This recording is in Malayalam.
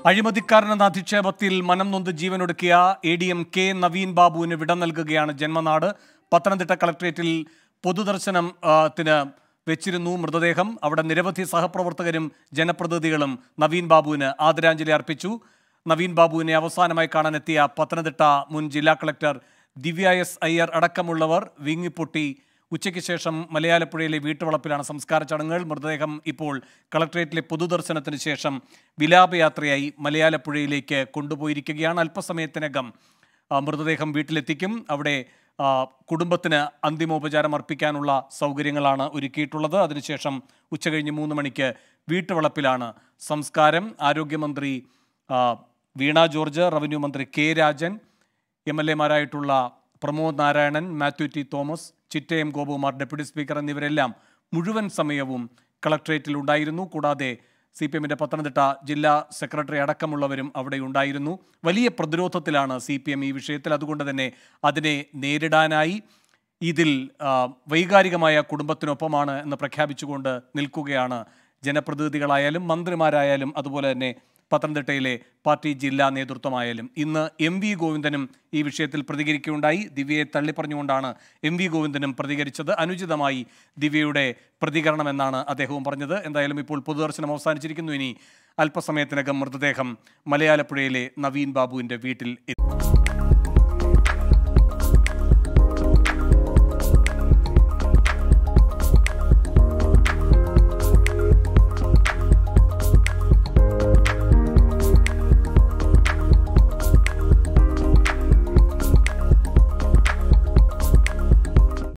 അഴിമതിക്കാരനെന്ന അധിക്ഷേപത്തിൽ മനം നൊന്ത് ജീവനൊടുക്കിയ A D M K Naveen ബാബുവിന് വിട നൽകുകയാണ് ജന്മനാട് പത്തനംതിട്ട കളക്ട്രേറ്റിൽ പൊതുദർശനം ആ, ത്തിന് വെച്ചിരുന്നു മൃതദേഹം അവിടെ നിരവധി സഹപ്രവർത്തകരും ജനപ്രതിനിധികളും നവീൻ ബാബുവിന് ആദരാഞ്ജലി അർപ്പിച്ചു നവീൻ ബാബുവിനെ അവസാനമായി കാണാനെത്തിയ പത്തനംതിട്ട മുൻ ജില്ലാ കളക്ടർ ദിവ്യ എസ് അയ്യർ അടക്കമുള്ളവർ വിങ്ങിപ്പൊട്ടി ഉച്ചയ്ക്ക് ശേഷം മലയാലപ്പുഴയിലെ വീട്ടുവളപ്പിലാണ് സംസ്കാര ചടങ്ങുകൾ മൃതദേഹം ഇപ്പോൾ കളക്ട്രേറ്റിലെ പൊതുദർശനത്തിന് ശേഷം വിലാപയാത്രയായി മലയാലപ്പുഴയിലേക്ക് കൊണ്ടുപോയിരിക്കുകയാണ് അല്പസമയത്തിനകം ആ, മൃതദേഹം വീട്ടിലെത്തിക്കും അവിടെ ആ, കുടുംബത്തിന് അന്തിമോപചാരം അർപ്പിക്കാനുള്ള സൗകര്യങ്ങളാണ് ഒരുക്കിയിട്ടുള്ളത് അതിനുശേഷം ഉച്ചകഴിഞ്ഞ് മൂന്ന് മണിക്ക് വീട്ടുവളപ്പിലാണ് സംസ്കാരം ആരോഗ്യമന്ത്രി ആ, വീണ ജോർജ് റവന്യൂ മന്ത്രി കെ രാജൻ എം എൽ എമാരായിട്ടുള്ള Pramod Narayanan Mathew T Thomas Chittayam Gopakumar deputy speaker എന്നിവരെല്ലാം മുഴുവൻ സമയവും കളക്ട്രേറ്റിൽ ഉണ്ടായിരുന്നു കൂടാതെ സി പി എമ്മിൻ്റെ പത്തനംതിട്ട ജില്ലാ സെക്രട്ടറി അടക്കമുള്ളവരും അവിടെ ഉണ്ടായിരുന്നു വലിയ പ്രതിരോധത്തിലാണ് സി പി എം ഈ വിഷയത്തിൽ അതുകൊണ്ട് തന്നെ അതിനെ നേരിടാനായി ഇതിൽ ആ, വൈകാരികമായ കുടുംബത്തിനൊപ്പമാണ് എന്ന് പ്രഖ്യാപിച്ചുകൊണ്ട് നിൽക്കുകയാണ് ജനപ്രതിനിധികളായാലും മന്ത്രിമാരായാലും അതുപോലെ തന്നെ പത്തനംതിട്ടയിലെ പാർട്ടി ജില്ലാ നേതൃത്വമായാലും ഇന്ന് എം വി ഗോവിന്ദനും ഈ വിഷയത്തിൽ പ്രതികരിക്കുകയുണ്ടായി ദിവ്യയെ തള്ളിപ്പറഞ്ഞുകൊണ്ടാണ് എം വി ഗോവിന്ദനും പ്രതികരിച്ചത് അനുചിതമായി ദിവ്യയുടെ പ്രതികരണം എന്നാണ് അദ്ദേഹവും പറഞ്ഞത് എന്തായാലും ഇപ്പോൾ പൊതുദർശനം അവസാനിച്ചിരിക്കുന്നു ഇനി അല്പസമയത്തിനകം മൃതദേഹം മലയാലപ്പുഴയിലെ നവീൻ ബാബുവിൻ്റെ വീട്ടിൽ എത്തി